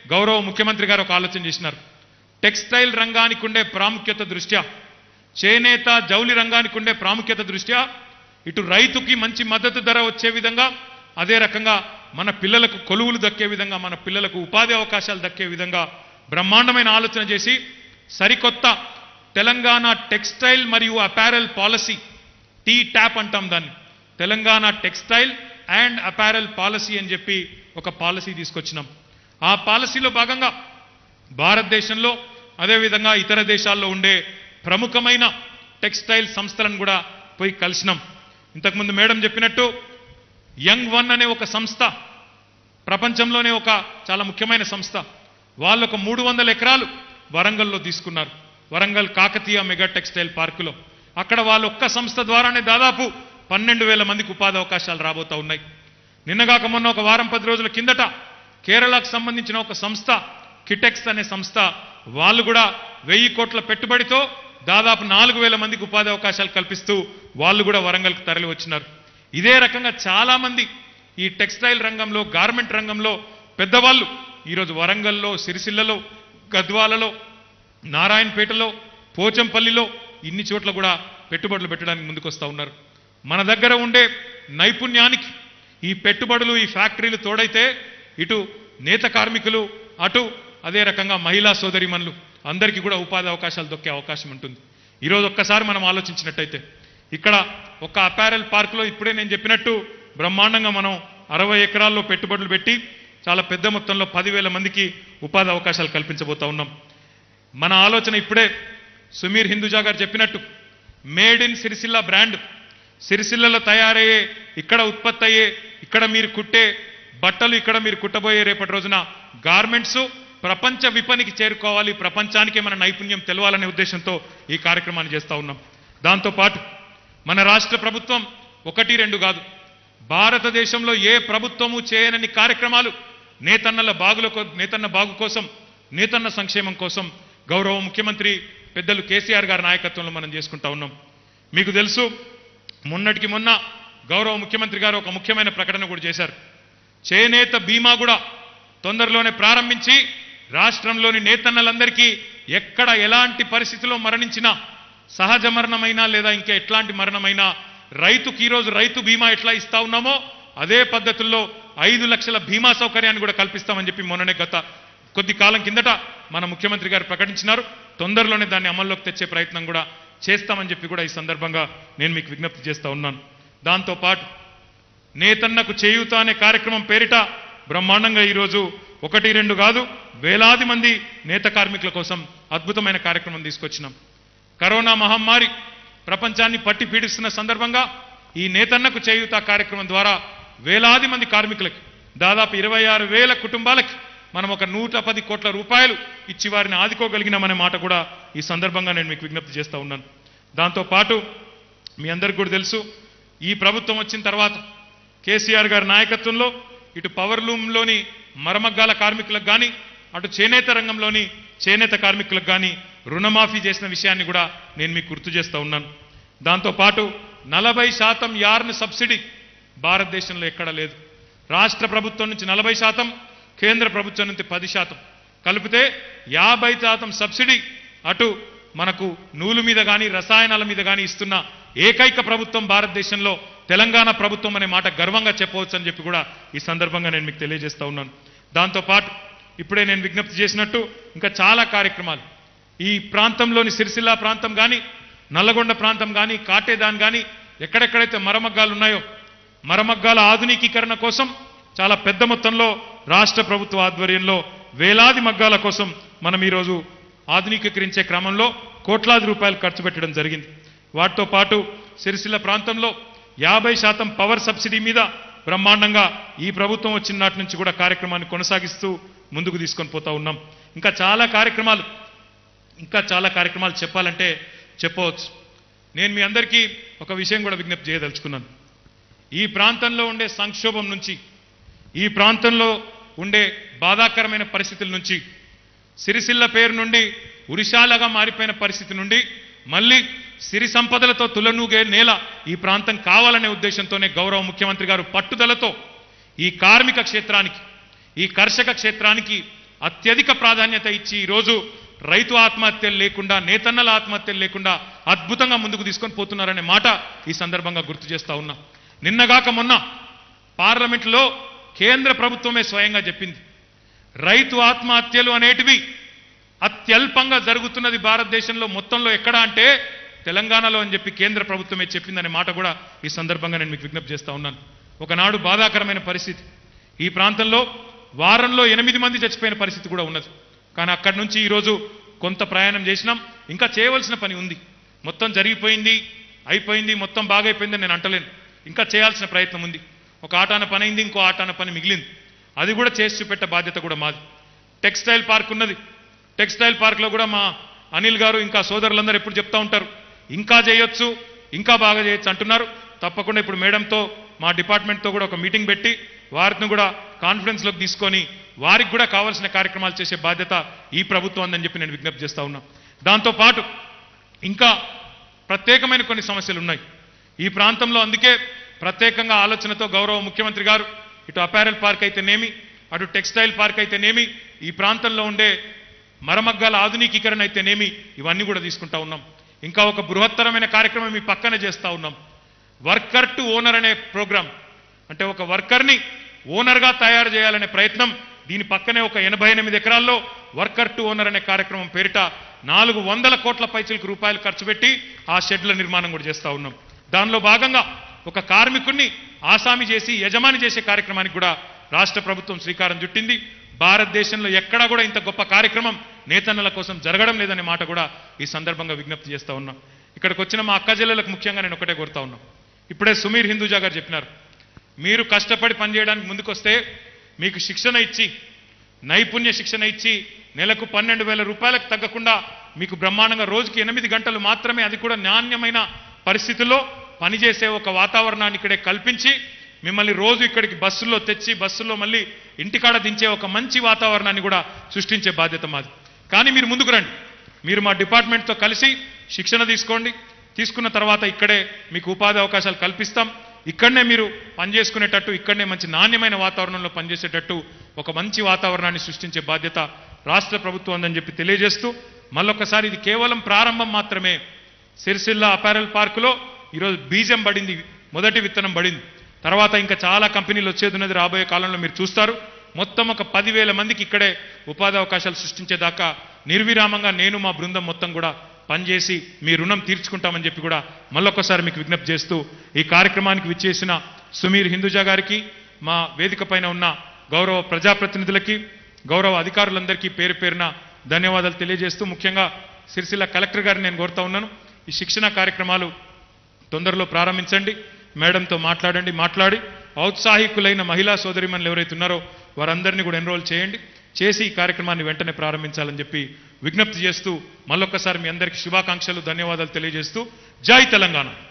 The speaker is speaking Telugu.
గౌరవ ముఖ్యమంత్రి గారు ఒక ఆలోచన చేసినారు టెక్స్టైల్ రంగానికి ఉండే ప్రాముఖ్యత దృష్ట్యా చేనేత జౌలి రంగానికి ఉండే ప్రాముఖ్యత దృష్ట్యా ఇటు రైతుకి మంచి మద్దతు ధర వచ్చే విధంగా అదే రకంగా మన పిల్లలకు కొలువులు దక్కే విధంగా మన పిల్లలకు ఉపాధి అవకాశాలు దక్కే విధంగా బ్రహ్మాండమైన ఆలోచన చేసి సరికొత్త తెలంగాణ టెక్స్టైల్ మరియు అపారెల్ పాలసీ టీ ట్యాప్ అంటాం దాన్ని Telangana textile and apparel policy అని చెప్పి ఒక పాలసీ తీసుకొచ్చినాం ఆ పాలసీలో భాగంగా భారతదేశంలో అదేవిధంగా ఇతర దేశాల్లో ఉండే ప్రముఖమైన టెక్స్టైల్ సంస్థలను కూడా పోయి కలిసినాం ఇంతకుముందు మేడం చెప్పినట్టు యంగ్ వన్ అనే ఒక సంస్థ ప్రపంచంలోనే ఒక చాలా ముఖ్యమైన సంస్థ వాళ్ళు ఒక మూడు వందల ఎకరాలు వరంగల్లో తీసుకున్నారు వరంగల్ కాకతీయ మెగా టెక్స్టైల్ పార్కులో అక్కడ వాళ్ళు ఒక్క సంస్థ ద్వారానే దాదాపు పన్నెండు వేల మందికి ఉపాధి అవకాశాలు రాబోతా ఉన్నాయి నిన్నగాక మొన్న ఒక వారం పది రోజుల కిందట కేరళకు సంబంధించిన ఒక సంస్థ కిటెక్స్ అనే సంస్థ వాళ్ళు కూడా వెయ్యి కోట్ల పెట్టుబడితో దాదాపు నాలుగు వేల మందికి ఉపాధి అవకాశాలు కల్పిస్తూ వాళ్ళు కూడా వరంగల్కి తరలి వచ్చినారు ఇదే రకంగా చాలా మంది ఈ టెక్స్టైల్ రంగంలో గార్మెంట్ రంగంలో పెద్దవాళ్ళు ఈరోజు వరంగల్లో సిరిసిల్లలో గద్వాలలో నారాయణపేటలో పోచంపల్లిలో ఇన్ని చోట్ల కూడా పెట్టుబడులు పెట్టడానికి ముందుకు వస్తూ ఉన్నారు మన దగ్గర ఉండే నైపుణ్యానికి ఈ పెట్టుబడులు ఈ ఫ్యాక్టరీలు తోడైతే ఇటు నేత కార్మికులు అటు అదే రకంగా మహిళా సోదరిమణులు అందరికీ కూడా ఉపాధి అవకాశాలు దొక్కే అవకాశం ఉంటుంది ఈరోజు ఒక్కసారి మనం ఆలోచించినట్టయితే ఇక్కడ ఒక అపారెల్ పార్కులో ఇప్పుడే నేను చెప్పినట్టు బ్రహ్మాండంగా మనం అరవై ఎకరాల్లో పెట్టుబడులు పెట్టి చాలా పెద్ద మొత్తంలో పదివేల మందికి ఉపాధి అవకాశాలు కల్పించబోతా ఉన్నాం మన ఆలోచన ఇప్పుడే సుమీర్ హిందూజా గారు చెప్పినట్టు మేడ్ ఇన్ సిరిసిల్ల బ్రాండ్ సిరిసిల్లలో తయారయ్యే ఇక్కడ ఉత్పత్తి అయ్యే ఇక్కడ మీరు కుట్టే బట్టలు ఇక్కడ మీరు కుట్టబోయే రేపటి రోజున గార్మెంట్స్ ప్రపంచ విపణికి చేరుకోవాలి ప్రపంచానికే మన నైపుణ్యం తెలవాలనే ఉద్దేశంతో ఈ కార్యక్రమాన్ని చేస్తా ఉన్నాం దాంతోపాటు మన రాష్ట్ర ప్రభుత్వం ఒకటి రెండు కాదు భారతదేశంలో ఏ ప్రభుత్వము చేయనని కార్యక్రమాలు నేతన్నల బాగుల కో- నేతన్న బాగు కోసం నేతన్న సంక్షేమం కోసం గౌరవ ముఖ్యమంత్రి పెద్దలు కేసీఆర్ గారి నాయకత్వంలో మనం చేసుకుంటా ఉన్నాం మీకు తెలుసు మొన్నటికి మొన్న గౌరవ ముఖ్యమంత్రి గారు ఒక ముఖ్యమైన ప్రకటన కూడా చేశారు చేనేత బీమా కూడా తొందరలోనే ప్రారంభించి రాష్ట్రంలోని నేతన్నలందరికీ ఎక్కడ ఎలాంటి పరిస్థితిలో మరణించినా సహజ మరణమైనా లేదా ఇంకా ఎట్లాంటి మరణమైనా రైతుకి ఈరోజు రైతు బీమా ఎట్లా ఇస్తా ఉన్నామో అదే పద్ధతుల్లో ఐదు లక్షల బీమా సౌకర్యాన్ని కూడా కల్పిస్తామని చెప్పి మొన్ననే గత కొద్ది కాలం కిందట మన ముఖ్యమంత్రి గారు ప్రకటించినారు తొందరలోనే దాన్ని అమల్లోకి తెచ్చే ప్రయత్నం కూడా చేస్తామని చెప్పి కూడా ఈ సందర్భంగా నేను మీకు విజ్ఞప్తి చేస్తా ఉన్నాను దాంతోపాటు నేతన్నకు చేయూత అనే కార్యక్రమం పేరిట బ్రహ్మాండంగా ఈరోజు ఒకటి రెండు కాదు వేలాది మంది నేత కార్మికుల కోసం అద్భుతమైన కార్యక్రమం తీసుకొచ్చినాం కరోనా మహమ్మారి ప్రపంచాన్ని పట్టి పీడిస్తున్న సందర్భంగా ఈ నేతన్నకు చేయూత కార్యక్రమం ద్వారా వేలాది మంది కార్మికులకి దాదాపు ఇరవై ఆరు వేల కుటుంబాలకి మనం ఒక నూట పది కోట్ల రూపాయలు ఇచ్చి వారిని ఆదుకోగలిగినామనే మాట కూడా ఈ సందర్భంగా నేను మీకు విజ్ఞప్తి చేస్తా ఉన్నాను దాంతోపాటు మీ అందరికి కూడా తెలుసు ఈ ప్రభుత్వం వచ్చిన తర్వాత కేసీఆర్ గారి నాయకత్వంలో ఇటు పవర్ లూమ్లోని మరమగ్గాల కార్మికులకు కానీ అటు చేనేత రంగంలోని చేనేత కార్మికులకు కానీ రుణమాఫీ చేసిన విషయాన్ని కూడా నేను మీకు గుర్తు చేస్తూ ఉన్నాను దాంతోపాటు నలభై శాతం యార్న్ సబ్సిడీ భారతదేశంలో ఎక్కడ లేదు రాష్ట్ర ప్రభుత్వం నుంచి నలభై శాతం కేంద్ర ప్రభుత్వం నుంచి పది శాతం కలిపితే యాభై శాతం సబ్సిడీ అటు మనకు నూలు మీద కానీ రసాయనాల మీద కానీ ఇస్తున్న ఏకైక ప్రభుత్వం భారతదేశంలో తెలంగాణ ప్రభుత్వం అనే మాట గర్వంగా చెప్పవచ్చు అని చెప్పి కూడా ఈ సందర్భంగా నేను మీకు తెలియజేస్తా ఉన్నాను దాంతోపాటు ఇప్పుడే నేను విజ్ఞప్తి చేసినట్టు ఇంకా చాలా కార్యక్రమాలు ఈ ప్రాంతంలోని సిరిసిల్ల ప్రాంతం కానీ నల్లగొండ ప్రాంతం కానీ కాటేదాన్ కానీ ఎక్కడెక్కడైతే మరమగ్గాలు ఉన్నాయో మరమగ్గాల ఆధునికీకరణ కోసం చాలా పెద్ద మొత్తంలో రాష్ట్ర ప్రభుత్వ ఆధ్వర్యంలో వేలాది మగ్గాల కోసం మనం ఈరోజు ఆధునికీకరించే క్రమంలో కోట్లాది రూపాయలు ఖర్చు పెట్టడం జరిగింది వాటితో పాటు సిరిసిల్ల ప్రాంతంలో యాభై శాతం పవర్ సబ్సిడీ మీద బ్రహ్మాండంగా ఈ ప్రభుత్వం వచ్చిన నాటి నుంచి కూడా కార్యక్రమాన్ని కొనసాగిస్తూ ముందుకు తీసుకొని పోతా ఉన్నాం ఇంకా చాలా కార్యక్రమాలు ఇంకా చాలా కార్యక్రమాలు చెప్పాలంటే చెప్పవచ్చు నేను మీ అందరికీ ఒక విషయం కూడా విజ్ఞప్తి చేయదలుచుకున్నాను ఈ ప్రాంతంలో ఉండే సంక్షోభం నుంచి ఈ ప్రాంతంలో ఉండే బాధాకరమైన పరిస్థితుల నుంచి సిరిసిల్ల పేరు నుండి ఉరిశాలగా మారిపోయిన పరిస్థితి నుండి మళ్ళీ సిరి సంపదలతో తులనూగే నేల ఈ ప్రాంతం కావాలనే ఉద్దేశంతోనే గౌరవ ముఖ్యమంత్రి గారు పట్టుదలతో ఈ కార్మిక క్షేత్రానికి ఈ కర్షక క్షేత్రానికి అత్యధిక ప్రాధాన్యత ఇచ్చి ఈరోజు రైతు ఆత్మహత్యలు లేకుండా నేతన్నల ఆత్మహత్యలు లేకుండా అద్భుతంగా ముందుకు తీసుకొని పోతున్నారనే మాట ఈ సందర్భంగా గుర్తు చేస్తా ఉన్నా నిన్నగాక మొన్న పార్లమెంట్లో కేంద్ర ప్రభుత్వమే స్వయంగా చెప్పింది రైతు ఆత్మహత్యలు అనేటివి అత్యల్పంగా జరుగుతున్నది భారతదేశంలో మొత్తంలో ఎక్కడ అంటే తెలంగాణలో అని చెప్పి కేంద్ర ప్రభుత్వమే చెప్పిందనే మాట కూడా ఈ సందర్భంగా నేను మీకు విజ్ఞప్తి చేస్తా ఉన్నాను ఒకనాడు బాధాకరమైన పరిస్థితి ఈ ప్రాంతంలో వారంలో ఎనిమిది మంది చచ్చిపోయిన పరిస్థితి కూడా ఉన్నది కానీ అక్కడి నుంచి ఈరోజు కొంత ప్రయాణం చేసినాం ఇంకా చేయవలసిన పని ఉంది మొత్తం జరిగిపోయింది అయిపోయింది మొత్తం బాగైపోయిందని నేను అంటలేను ఇంకా చేయాల్సిన ప్రయత్నం ఉంది ఒక ఆటాన పని అయింది ఇంకో ఆటాన పని మిగిలింది అది కూడా చేసి చూపెట్టే బాధ్యత కూడా మాది టెక్స్టైల్ పార్క్ ఉన్నది టెక్స్టైల్ పార్క్లో కూడా మా అనిల్ గారు ఇంకా సోదరులందరూ ఎప్పుడు చెప్తా ఉంటారు ఇంకా చేయొచ్చు ఇంకా బాగా చేయొచ్చు అంటున్నారు తప్పకుండా ఇప్పుడు మేడంతో మా డిపార్ట్మెంట్తో కూడా ఒక మీటింగ్ పెట్టి వారిని కూడా కాన్ఫిడెన్స్లోకి తీసుకొని వారికి కూడా కావాల్సిన కార్యక్రమాలు చేసే బాధ్యత ఈ ప్రభుత్వం అందని చెప్పి నేను విజ్ఞప్తి చేస్తా ఉన్నా దాంతోపాటు ఇంకా ప్రత్యేకమైన కొన్ని సమస్యలు ఉన్నాయి ఈ ప్రాంతంలో అందుకే ప్రత్యేకంగా ఆలోచనతో గౌరవ ముఖ్యమంత్రి గారు ఇటు అపారెల్ పార్క్ అయితేనేమి అటు టెక్స్టైల్ పార్క్ అయితేనేమి ఈ ప్రాంతంలో ఉండే మరమగ్గాల ఆధునికీకరణ అయితేనేమి ఇవన్నీ కూడా తీసుకుంటా ఉన్నాం ఇంకా ఒక బృహత్తరమైన కార్యక్రమం మీ పక్కన చేస్తా ఉన్నాం వర్కర్ టు ఓనర్ అనే ప్రోగ్రాం అంటే ఒక వర్కర్ని ఓనర్గా తయారు చేయాలనే ప్రయత్నం దీని పక్కనే ఒక ఎనభై ఎనిమిది ఎకరాల్లో వర్కర్ టు ఓనర్ అనే కార్యక్రమం పేరిట నాలుగు వందల కోట్ల పైచలకు రూపాయలు ఖర్చు పెట్టి ఆ షెడ్ల నిర్మాణం కూడా చేస్తా ఉన్నాం దానిలో భాగంగా ఒక కార్మికుడిని ఆసామి చేసి యజమాని చేసే కార్యక్రమానికి కూడా రాష్ట్ర ప్రభుత్వం శ్రీకారం చుట్టింది భారతదేశంలో ఎక్కడా కూడా ఇంత గొప్ప కార్యక్రమం నేతన్నల కోసం జరగడం లేదనే మాట కూడా ఈ సందర్భంగా విజ్ఞప్తి చేస్తా ఉన్నాం ఇక్కడికి వచ్చిన మా అక్క జిల్లలకు ముఖ్యంగా నేను ఒకటే కోరుతా ఉన్నాం ఇప్పుడే సుమీర్ హిందూజా గారు చెప్పినారు మీరు కష్టపడి పనిచేయడానికి ముందుకొస్తే మీకు శిక్షణ ఇచ్చి నైపుణ్య శిక్షణ ఇచ్చి నెలకు పన్నెండు వేల రూపాయలకు తగ్గకుండా మీకు బ్రహ్మాండంగా రోజుకి ఎనిమిది గంటలు మాత్రమే అది కూడా నాణ్యమైన పరిస్థితుల్లో పనిచేసే ఒక వాతావరణాన్ని ఇక్కడే కల్పించి మిమ్మల్ని రోజు ఇక్కడికి బస్సుల్లో తెచ్చి బస్సుల్లో మళ్ళీ ఇంటికాడ దించే ఒక మంచి వాతావరణాన్ని కూడా సృష్టించే బాధ్యత మాది కానీ మీరు ముందుకు రండి మీరు మా డిపార్ట్మెంట్తో కలిసి శిక్షణ తీసుకోండి తీసుకున్న తర్వాత ఇక్కడే మీకు ఉపాధి అవకాశాలు కల్పిస్తాం ఇక్కడనే మీరు పనిచేసుకునేటట్టు ఇక్కడనే మంచి నాణ్యమైన వాతావరణంలో పనిచేసేటట్టు ఒక మంచి వాతావరణాన్ని సృష్టించే బాధ్యత రాష్ట్ర ప్రభుత్వం ఉందని చెప్పి తెలియజేస్తూ మళ్ళొక్కసారి ఇది కేవలం ప్రారంభం మాత్రమే సిరిసిల్ల అపారెల్ పార్కులో ఈరోజు బీజం పడింది మొదటి విత్తనం పడింది తర్వాత ఇంకా చాలా కంపెనీలు వచ్చేది ఉన్నది రాబోయే కాలంలో మీరు చూస్తారు మొత్తం ఒక పదివేల మందికి ఇక్కడే ఉపాధి అవకాశాలు సృష్టించేదాకా నిర్విరామంగా నేను మా బృందం మొత్తం కూడా పనిచేసి మీ రుణం తీర్చుకుంటామని చెప్పి కూడా మళ్ళొక్కసారి మీకు విజ్ఞప్తి చేస్తూ ఈ కార్యక్రమానికి విచ్చేసిన సుమీర్ హిందూజా గారికి మా వేదిక పైన ఉన్న గౌరవ ప్రజాప్రతినిధులకి గౌరవ అధికారులందరికీ పేరు పేరున ధన్యవాదాలు తెలియజేస్తూ ముఖ్యంగా సిరిసిల్ల కలెక్టర్ గారిని నేను కోరుతా ఉన్నాను ఈ శిక్షణ కార్యక్రమాలు తొందరలో ప్రారంభించండి మేడంతో మాట్లాడండి మాట్లాడి ఔత్సాహికులైన మహిళా సోదరిమణులు ఎవరైతే ఉన్నారో వారందరినీ కూడా ఎన్రోల్ చేయండి చేసి ఈ కార్యక్రమాన్ని వెంటనే ప్రారంభించాలని చెప్పి విజ్ఞప్తి చేస్తూ మళ్ళొక్కసారి మీ అందరికీ శుభాకాంక్షలు ధన్యవాదాలు తెలియజేస్తూ జై తెలంగాణ